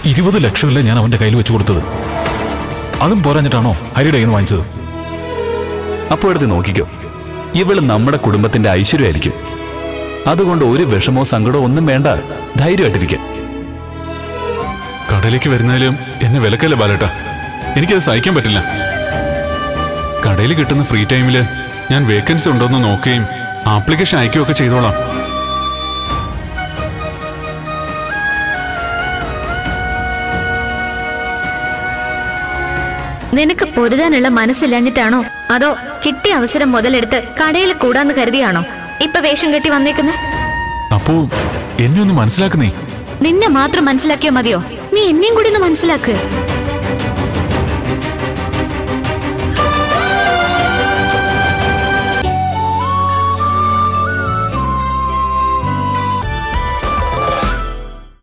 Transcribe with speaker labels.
Speaker 1: ഇരുപത് ലക്ഷമല്ലേ ഞാൻ അവന്റെ കയ്യിൽ വെച്ച് കൊടുത്തത് അതും പോരാഞ്ഞിട്ടാണോ ഹരിയുടെ കയ്യിൽ നിന്ന് വാങ്ങിച്ചത്
Speaker 2: അപ്പോൾ എടുത്ത് നോക്കിക്കോ ഇവള് നമ്മുടെ കുടുംബത്തിന്റെ ഐശ്വര്യമായിരിക്കും അതുകൊണ്ട് ഒരു വിഷമോ സങ്കടമോ ഒന്നും വേണ്ട ധൈര്യമായിട്ടിരിക്കും
Speaker 1: കടയിലേക്ക് വരുന്നതിലും എന്നെ വിലക്കല്ലേ ബാലേട്ടാ എനിക്കത് സഹിക്കാൻ പറ്റില്ല കടയിൽ കിട്ടുന്ന ഫ്രീ ടൈമില് ഞാൻ വേക്കൻസി ഉണ്ടോന്ന് നോക്കുകയും ആപ്ലിക്കേഷൻ അയക്കുകയൊക്കെ ചെയ്തോളാം
Speaker 3: നിനക്ക് പൊരുതാനുള്ള മനസ്സില്ലാഞ്ഞിട്ടാണോ അതോ കിട്ടിയ അവസരം മുതലെടുത്ത് കടയിൽ കൂടാന്ന് കരുതിയാണോ ഇപ്പൊ വേഷം കെട്ടി വന്നേക്കുന്നത്
Speaker 1: അപ്പോ എന്നെ ഒന്ന് മനസ്സിലാക്കുന്നേ
Speaker 3: നിന്നെ മാത്രം മനസ്സിലാക്കിയോ മതിയോ നീ എന്നെയും കൂടി ഒന്ന് മനസ്സിലാക്ക്